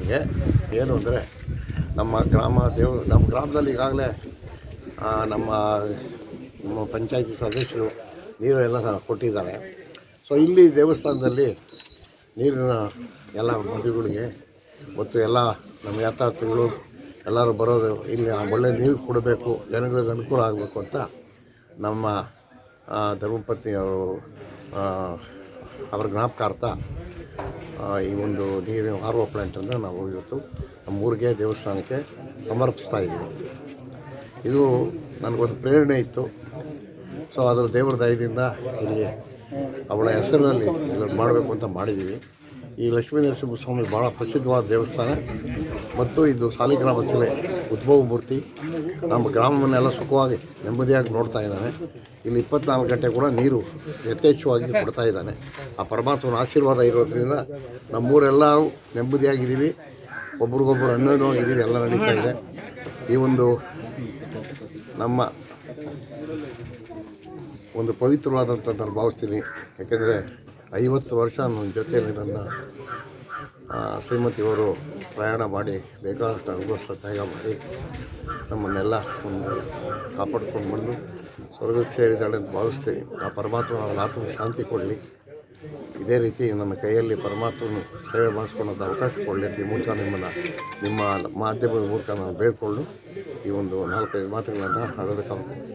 ನನಗೆ ಏನು ಅಂದರೆ ನಮ್ಮ ಗ್ರಾಮ ದೇವ ನಮ್ಮ ಗ್ರಾಮದಲ್ಲಿ ಈಗಾಗಲೇ ಆ, ನಮ್ಮ ನಮ್ಮ ಪಂಚಾಯತಿ ಸದಸ್ಯರು ನೀರು ಎಲ್ಲ ಸಹ ಕೊಟ್ಟಿದ್ದಾರೆ ಸೊ ಇಲ್ಲಿ ದೇವಸ್ಥಾನದಲ್ಲಿ ನೀರಿನ ಎಲ್ಲ ಮದುವೆಗಳಿಗೆ ಮತ್ತು ಎಲ್ಲ ನಮ್ಮ ಯಾತ್ರಾರ್ಥಿಗಳು ಎಲ್ಲರೂ ಬರೋದು ಇಲ್ಲಿ ಆ ಒಳ್ಳೆ ನೀರು ಕೊಡಬೇಕು ಜನಗಳಿಗೆ ಅನುಕೂಲ ಆಗಬೇಕು ಅಂತ ನಮ್ಮ ಆ, ಧರ್ಮಪತ್ನಿಯವರು ಆ, ಅವರ ಜ್ಞಾಪಕಾರ್ಥ ಆ, ಈ ಒಂದು ನೀರಿನ ಆರ್ ಒ ಪ್ಲ್ಯಾಂಟನ್ನು ನಾವು ಇವತ್ತು ನಮ್ಮ ಊರಿಗೆ ದೇವಸ್ಥಾನಕ್ಕೆ ಸಮರ್ಪಿಸ್ತಾ ಇದ್ದೀವಿ ಇದು ನನಗೊಂದು ಪ್ರೇರಣೆ ಇತ್ತು ಸೊ ಅದರ ದೇವರ ದಯದಿಂದ ಇಲ್ಲಿ ಅವಳ ಹೆಸರಿನಲ್ಲಿ ಇದನ್ನು ಮಾಡಬೇಕು ಅಂತ ಮಾಡಿದ್ದೀವಿ ಈ ಲಕ್ಷ್ಮೀ ನರಸಿಂಹಸ್ವಾಮಿ ಭಾಳ ಪ್ರಸಿದ್ಧವಾದ ದೇವಸ್ಥಾನ ಮತ್ತು ಇದು ಸಾಲಿಗ್ರಾಮ ಶಿಲೆ ಉದ್ಭವ ಮೂರ್ತಿ ನಮ್ಮ ಗ್ರಾಮವನ್ನೆಲ್ಲ ಸುಖವಾಗಿ ನೆಮ್ಮದಿಯಾಗಿ ನೋಡ್ತಾ ಇದ್ದಾನೆ ಇಲ್ಲಿ ಇಪ್ಪತ್ನಾಲ್ಕು ಗಂಟೆ ಕೂಡ ನೀರು ಯಥೇಚ್ಛವಾಗಿ ಕೊಡ್ತಾ ಇದ್ದಾನೆ ಆ ಪರಮಾತ್ಮನ ಆಶೀರ್ವಾದ ಇರೋದ್ರಿಂದ ನಮ್ಮೂರೆಲ್ಲರೂ ನೆಮ್ಮದಿಯಾಗಿದ್ದೀವಿ ಒಬ್ರಿಗೊಬ್ರು ಅಣ್ಣನೂ ಇದ್ದೀವಿ ಎಲ್ಲ ನಡೀತಾ ಇದೆ ಈ ಒಂದು ನಮ್ಮ ಒಂದು ಪವಿತ್ರವಾದಂಥ ನಾನು ಭಾವಿಸ್ತೀನಿ ಯಾಕೆಂದರೆ ಐವತ್ತು ವರ್ಷ ನನ್ನ ಜೊತೆಯಲ್ಲಿ ನನ್ನ ಆ, ಶ್ರೀಮತಿಯವರು ಪ್ರಯಾಣ ಮಾಡಿ ಬೇಕಾದಷ್ಟು ಅನುಭವಿಸ್ತಾ ತ್ಯಾಗ ಮಾಡಿ ನಮ್ಮನ್ನೆಲ್ಲ ಒಂದು ಕಾಪಾಡ್ಕೊಂಡು ಬಂದು ಸ್ವರ್ಗಕ್ಕೆ ಸೇರಿದ್ದಾಳೆ ಅಂತ ಭಾವಿಸ್ತೀನಿ ಆ ಪರಮಾತ್ಮ ಅವನ ಆತ್ಮ ಶಾಂತಿ ಕೊಡಲಿ ಇದೇ ರೀತಿ ನನ್ನ ಕೈಯಲ್ಲಿ ಪರಮಾತ್ಮನ ಸೇವೆ ಮಾಡಿಸ್ಕೊಳ್ಳೋದು ಅವಕಾಶ ಕೊಡಲಿ ಅಂತ ಈ ಮೂಲಕ ನಿಮ್ಮನ್ನು ನಿಮ್ಮ ಮಾಧ್ಯಮದ ಮೂಲಕ ನಾನು ಬೇಡ್ಕೊಂಡು ಈ ಒಂದು ನಾಲ್ಕೈದು ಮಾತುಗಳನ್ನು ಆಡೋದಕ್ಕೆ